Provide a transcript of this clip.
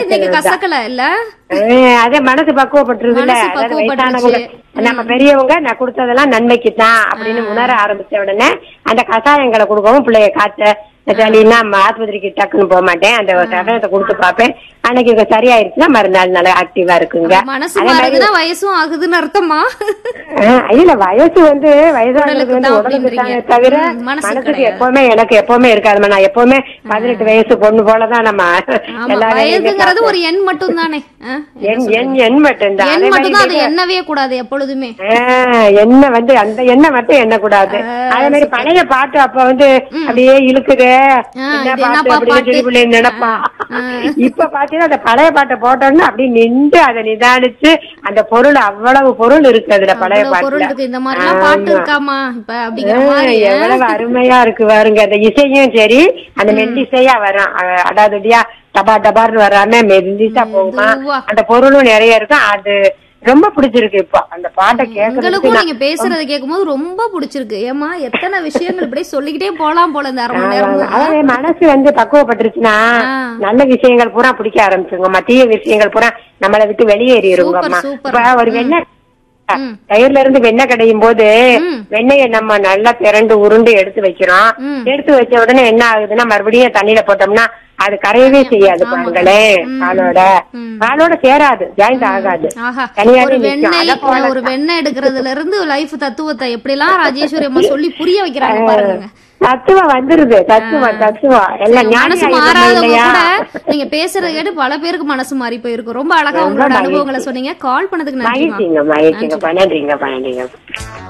குழந்தைக்கு இருக்கிறது கசக்கல இல்ல ஆஹ் அதே மனசு பக்குவப்பட்டுருதுல மனசு அதாவது பக்குவப்பட்டுருச்சு. வயசானவங்க நம்ம பெரியவங்க நான் கொடுத்ததெல்லாம் நன்மைக்கு தான் அப்படின்னு உணர ஆரம்பிச்ச உடனே அந்த கஷாயங்களை கொடுக்கவும் பிள்ளைய காய்ச்ச சரின்னா ஆஸ்பத்திரிக்கு டக்குன்னு போக மாட்டேன் அந்த கஷாயத்தை கொடுத்து பார்ப்பேன் அன்னைக்கு இது சரியாயிருச்சுன்னா மறுநாள் நல்லா ஆக்டிவா இருக்குங்க மனசு அதே மாதிரி மாறுதுன்னா வயசும் ஆகுதுன்னு அர்த்தமா ஆஹ் இல்ல வயசு வந்து வயசானவங்களுக்கு வந்து உடலுக்கு தான் உடலுக்கு தானே அப்படின்றீங்க. தவிர ம், மனசுக்கு மனசுக்கு கிடையாது. எப்பவுமே எனக்கு எப்பவுமே இருக்காதுமா நான் எப்பவுமே பதினெட்டு வயசு பொண்ணு போலதான் நம்ம ஆமா எல்லா வேலையுமே வயதுங்கிறது ஒரு எண் மட்டும் தானே எண் எண் எண் மட்டும்தான் எண் அதே மட்டும் தான் மாதிரி அதை எண்ணவே கூடாது எப்பொழுதுமே ஆஹ் எண்ணெய் வந்து அந்த எண்ணெய் மட்டும் எண்ணக்கூடாது அதே மாதிரி பழைய பாட்டு அப்ப வந்து அப்படியே இழுக்குது ஆ, என்ன இது பாட்டு என்னப்பா அப்படின்னு பாட்டு? சொல்லி பிள்ளைங்க நினைப்பா இப்ப பாத்தீங்கன்னா அந்த பழைய பாட்டை போட்டோம்னா அப்படியே நின்று அதை நிதானிச்சு அந்த பொருள் அவ்வளவு பொருள் இருக்கு அதுல பழைய அவ்வளவு பொருள் பாட்டுல இருக்கு இந்த மாதிரி எல்லாம் பாட்டு இருக்காமா இப்ப அப்படிங்கிற ஆ, மாதிரி ஆ. எவ்வளவு அருமையா இருக்கு பாருங்க அந்த இசையும் சரி அந்த மெல்லிசையா வரும் அஹ் அடாதடியா டபா டபார்னு வராம மெல்லிசா போகுமா மெதுவா. அந்த பொருளும் நிறைய இருக்கும் அது ரொம்ப பிடிச்சிருக்கு இப்போ அந்த பாட்டை கேட்கறதுக்கு எங்களுக்கும் நீங்க பேசுறத கேட்கும்போது ரொம்ப பிடிச்சிருக்கு ஏமா எத்தனை விஷயங்கள் இப்படியே சொல்லிக்கிட்டே போலாம் போல இந்த அரை மணி நேரம் அதாவது மனசு வந்து பக்குவப்பட்டுருச்சுன்னா ஆ. நல்ல விஷயங்கள் பூரா பிடிக்க ஆரம்பிச்சுங்கம்மா தீய விஷயங்கள் பூரா நம்மளை விட்டு வெளியேறிடுங்கம்மா சூப்பர், இப்ப ஒரு வெண்ணெய் ம். தயிர்ல இருந்து வெண்ணெய் கடையும் போது ம். வெண்ணெய நம்ம நல்லா திரண்டு உருண்டு எடுத்து வைக்கிறோம் ம். எடுத்து வச்ச உடனே என்ன ஆகுதுன்னா மறுபடியும் தண்ணியில போட்டோம்னா அது கரையவே செய்யாது பாருங்களேன் பாலோட பாலோட சேராது ஜாயிண்ட் ஆகாது ஆஹா தனியாவே ஒரு நிக்கும். வெண்ணெய் அத போல ஒரு வெண்ணெய் எடுக்கிறதுல இருந்து லைஃப் தத்துவத்தை எப்படி எல்லாம் ராஜேஸ்வரி அம்மா சொல்லி புரிய வைக்கிறாங்க பாருங்க தத்துவம் வந்துருது தத்துவம் தத்துவம் எல்லாம் மனசு ஞானி ஆயிடுமா மாறாதவங்க இல்லையா கூட நீங்க பேசுறத கேட்டு பல பேருக்கு மனசு மாறி போயிருக்கும் ரொம்ப அழகா உங்களோட அனுபவங்களை சொன்னீங்க கால் பண்ணதுக்கு நன்றிமா மகிழ்ச்சிங்க மகிழ்ச்சிங்கப்பா நன்றிங்கப்பா நன்றிங்க